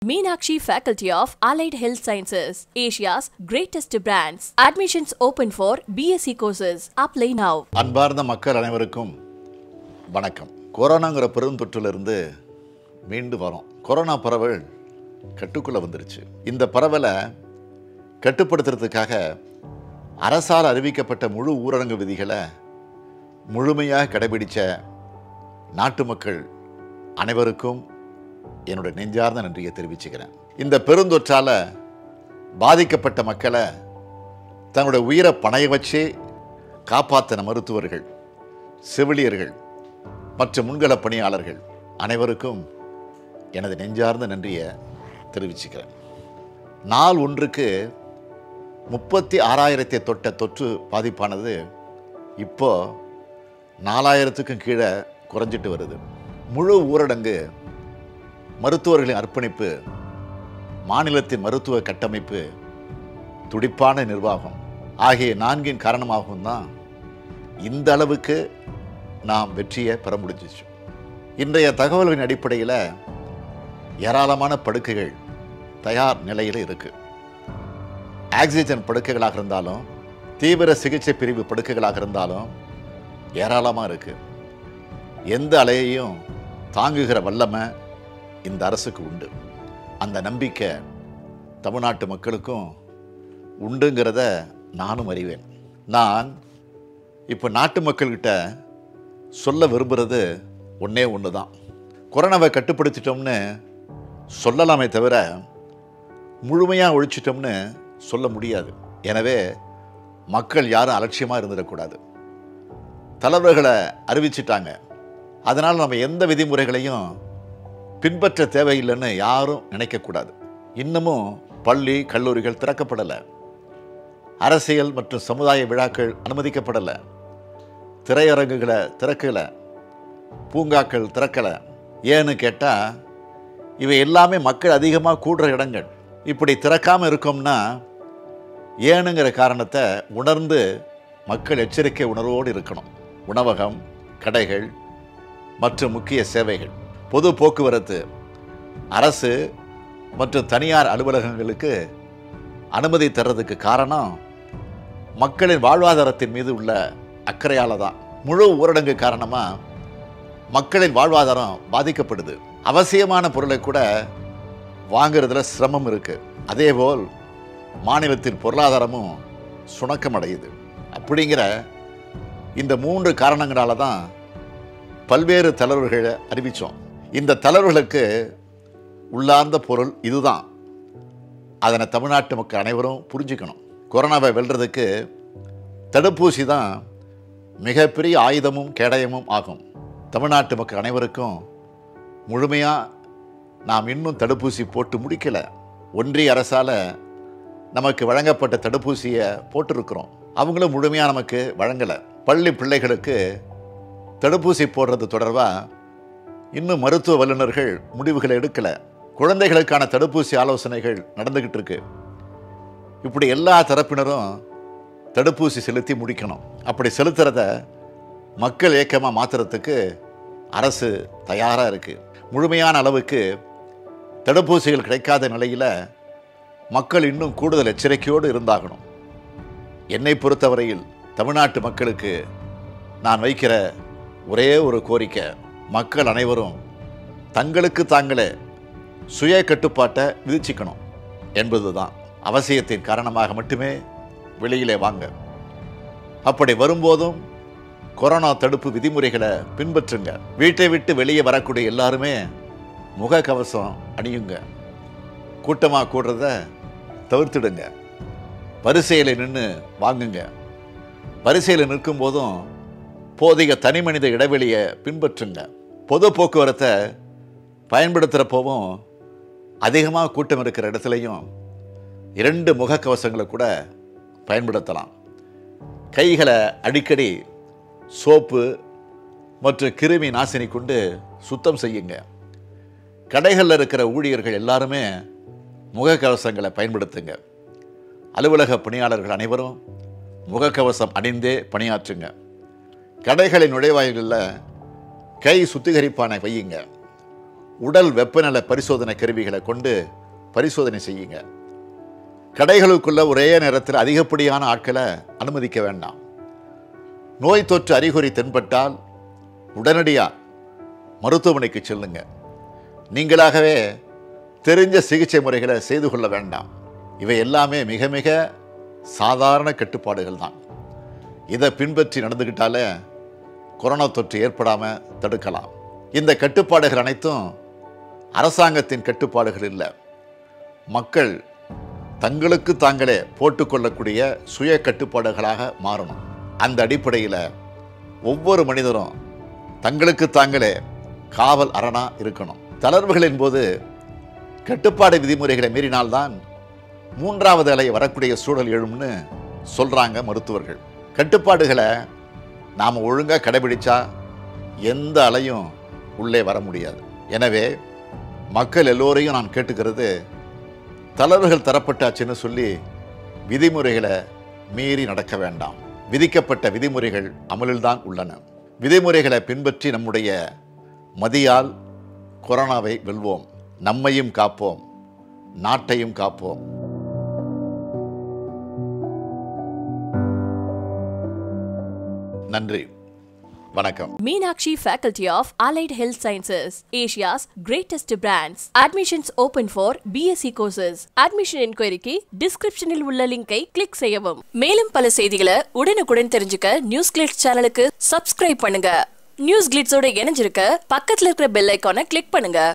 Meenakshi Faculty of Allied Health Sciences, Asia's greatest brands. Admissions open for BSc courses. Apply now. அன்பார்ந்த மக்கள் அனைவருக்கும் வணக்கம் கொரோனாங்கிற பெருந்தொற்றிலிருந்து மீண்டு வரோம் கொரோனா பரவல் கட்டுக்குள்ளே வந்துருச்சு இந்த பரவலை கட்டுப்படுத்துறதுக்காக அரசால் அறிவிக்கப்பட்ட முழு ஊரடங்கு விதிகளை முழுமையாக கடைபிடித்த நாட்டு மக்கள் அனைவருக்கும் என்னோட நெஞ்சார்ந்த நன்றியை தெரிவிச்சுக்கிறேன் இந்த பெருந்தொற்றால் பாதிக்கப்பட்ட மக்களை தன்னுடைய உயிரை பணைய வச்சே காப்பாற்றின மருத்துவர்கள் செவிலியர்கள் மற்றும் முன்கள பணியாளர்கள் அனைவருக்கும் எனது நெஞ்சார்ந்த நன்றியை தெரிவிச்சுக்கிறேன் நாள் ஒன்றுக்கு முப்பத்தி ஆறாயிரத்தை தொட்ட தொற்று பாதிப்பானது இப்போ நாலாயிரத்துக்கும் கீழே குறைஞ்சிட்டு வருது முழு ஊரடங்கு மருத்துவர்களின் அர்ப்பணிப்பு மாநிலத்தின் மருத்துவ கட்டமைப்பு துடிப்பான நிர்வாகம் ஆகிய நான்கின் காரணமாகவும் தான் இந்த அளவுக்கு நாம் வெற்றியை பெற முடிஞ்சிச்சு இன்றைய தகவல்களின் அடிப்படையில் ஏராளமான படுக்கைகள் தயார் நிலையில் இருக்கு ஆக்சிஜன் படுக்கைகளாக இருந்தாலும் தீவிர சிகிச்சை பிரிவு படுக்கைகளாக இருந்தாலும் ஏராளமாக இருக்கு எந்த அலையையும் தாங்குகிற வல்லமை இந்த அரசுக்கு உண்டு அந்த நம்பிக்கை தமிழ்நாட்டு மக்களுக்கும் உண்டுங்கிறத நானும் அறிவேன் நான் இப்போ நாட்டு மக்கள்கிட்ட சொல்ல விரும்புகிறது ஒன்றே ஒன்று தான் கொரோனாவை கட்டுப்படுத்திட்டோம்னு சொல்லலாமே தவிர முழுமையாக ஒழிச்சிட்டோம்னு சொல்ல முடியாது எனவே மக்கள் யாரும் அலட்சியமாக இருந்துடக்கூடாது தலைவர்களை அறிவிச்சிட்டாங்க அதனால் நம்ம எந்த விதிமுறைகளையும் பின்பற்ற தேவையில்லைன்னு யாரும் நினைக்கக்கூடாது இன்னமும் பள்ளி கல்லூரிகள் திறக்கப்படலை அரசியல் மற்றும் சமுதாய விழாக்கள் அனுமதிக்கப்படலை திரையரங்குகளை திறக்கலை பூங்காக்கள் திறக்கலை ஏன்னு கேட்டால் இவை எல்லாமே மக்கள் அதிகமாக கூடுற இடங்கள் இப்படி திறக்காமல் இருக்கோம்னா ஏனுங்கிற காரணத்தை உணர்ந்து மக்கள் எச்சரிக்கை உணர்வோடு இருக்கணும் உணவகம் கடைகள் மற்றும் முக்கிய சேவைகள் பொது போக்குவரத்து அரசு மற்றும் தனியார் அலுவலகங்களுக்கு அனுமதி தர்றதுக்கு காரணம் மக்களின் வாழ்வாதாரத்தின் மீது உள்ள அக்கறையால் தான் முழு ஊரடங்கு காரணமாக மக்களின் வாழ்வாதாரம் பாதிக்கப்படுது அவசியமான பொருளை கூட வாங்குறதுல சிரமம் இருக்கு அதேபோல் மாநிலத்தின் பொருளாதாரமும் சுணக்கம் அடையுது அப்படிங்கிற இந்த மூன்று காரணங்களால தான் பல்வேறு தளர்வுகளை அறிவித்தோம் இந்த தளர்வுகளுக்கு உள்ளார்ந்த பொருள் இதுதான் அதனை தமிழ்நாட்டு மக்கள் அனைவரும் புரிஞ்சுக்கணும் கொரோனாவை வெல்றதுக்கு தடுப்பூசி தான் மிகப்பெரிய ஆயுதமும் கேடயமும் ஆகும் தமிழ்நாட்டு மக்கள் அனைவருக்கும் முழுமையாக நாம் இன்னும் தடுப்பூசி போட்டு முடிக்கலை ஒன்றிய அரசால் நமக்கு வழங்கப்பட்ட தடுப்பூசியை போட்டிருக்கிறோம் அவங்களும் முழுமையாக நமக்கு வழங்கலை பள்ளி பிள்ளைகளுக்கு தடுப்பூசி போடுறது தொடர்பாக இன்னும் மருத்துவ வல்லுநர்கள் முடிவுகளை எடுக்கலை குழந்தைகளுக்கான தடுப்பூசி ஆலோசனைகள் நடந்துக்கிட்டு இருக்கு இப்படி எல்லா தரப்பினரும் தடுப்பூசி செலுத்தி முடிக்கணும் அப்படி செலுத்துறத மக்கள் இயக்கமாக மாற்றுறதுக்கு அரசு தயாராக இருக்குது முழுமையான அளவுக்கு தடுப்பூசிகள் கிடைக்காத நிலையில் மக்கள் இன்னும் கூடுதல் எச்சரிக்கையோடு இருந்தாகணும் என்னை பொறுத்தவரையில் தமிழ்நாட்டு மக்களுக்கு நான் வைக்கிற ஒரே ஒரு கோரிக்கை மக்கள் அனைவரும் தங்களுக்கு தாங்களே சுய கட்டுப்பாட்டை விதிச்சுக்கணும் என்பதுதான் அவசியத்தின் காரணமாக மட்டுமே வெளியிலே வாங்க அப்படி வரும்போதும் கொரோனா தடுப்பு விதிமுறைகளை பின்பற்றுங்க வீட்டை விட்டு வெளியே வரக்கூடிய எல்லாருமே முகக்கவசம் அணியுங்க கூட்டமாக கூடுறத தவிர்த்துடுங்க வரிசையில் நின்று வாங்குங்க வரிசையில் நிற்கும் போதும் போதிய தனி மனித இடைவெளியை பின்பற்றுங்க பொது போக்குவரத்தை பயன்படுத்துகிறப்போவும் அதிகமாக கூட்டம் இருக்கிற இடத்துலையும் இரண்டு முகக்கவசங்களை கூட பயன்படுத்தலாம் கைகளை அடிக்கடி சோப்பு மற்றும் கிருமி நாசினி கொண்டு சுத்தம் செய்யுங்க கடைகளில் இருக்கிற ஊழியர்கள் எல்லாருமே முகக்கவசங்களை பயன்படுத்துங்க அலுவலக பணியாளர்கள் அனைவரும் முகக்கவசம் அணிந்தே பணியாற்றுங்க கடைகளின் நுழைவாயில்களில் கை சுத்திகரிப்பானை வையுங்க உடல் வெப்பநிலை பரிசோதனை கருவிகளை கொண்டு பரிசோதனை செய்யுங்க கடைகளுக்குள்ள ஒரே நேரத்தில் அதிகப்படியான ஆட்களை அனுமதிக்க வேண்டாம் நோய் தொற்று அறிகுறி தென்பட்டால் உடனடியாக மருத்துவமனைக்கு செல்லுங்க நீங்களாகவே தெரிஞ்ச சிகிச்சை முறைகளை செய்து கொள்ள வேண்டாம் இவை எல்லாமே மிக மிக சாதாரண கட்டுப்பாடுகள் தான் இதை பின்பற்றி நடந்துக்கிட்டாலே கொரோனா தொற்று ஏற்படாமல் தடுக்கலாம் இந்த கட்டுப்பாடுகள் அனைத்தும் அரசாங்கத்தின் கட்டுப்பாடுகள் இல்லை மக்கள் தங்களுக்கு தாங்களே போட்டுக்கொள்ளக்கூடிய சுய கட்டுப்பாடுகளாக மாறணும் அந்த அடிப்படையில் ஒவ்வொரு மனிதரும் தங்களுக்கு தாங்களே காவல் அரணா இருக்கணும் தளர்வுகளின் போது கட்டுப்பாடு விதிமுறைகளை மீறினால்தான் மூன்றாவது அலை வரக்கூடிய சூழல் எழும்னு சொல்றாங்க மருத்துவர்கள் கட்டுப்பாடுகளை நாம் ஒழுங்காக கடைபிடிச்சா எந்த அலையும் உள்ளே வர முடியாது எனவே மக்கள் எல்லோரையும் நான் கேட்டுக்கிறது தளர்வுகள் தரப்பட்டாச்சுன்னு சொல்லி விதிமுறைகளை மீறி நடக்க வேண்டாம் விதிக்கப்பட்ட விதிமுறைகள் அமலில்தான் உள்ளன விதிமுறைகளை பின்பற்றி நம்முடைய மதியால் கொரோனாவை வெல்வோம் நம்மையும் காப்போம் நாட்டையும் காப்போம் நன்றி வணக்கம் Meenakshi Faculty of Allied Health Sciences, Asia's greatest brands. Admissions open for BSc courses. Admission inquiryக்கு டிஸ்கிரிப்ஷனில் உள்ள லிங்கை கிளிக் செய்யவும் மேலும் பல செய்திகளை உடனுக்குடன் தெரிஞ்சுக்க நியூஸ் கிளிட்ஸ் சேனலுக்கு சப்ஸ்கிரைப் பண்ணுங்க நியூஸ் கிளிட்ஸோட இணைஞ்சிருக்க பக்கத்துல இருக்கிற பெல் ஐக்கானை கிளிக் பண்ணுங்க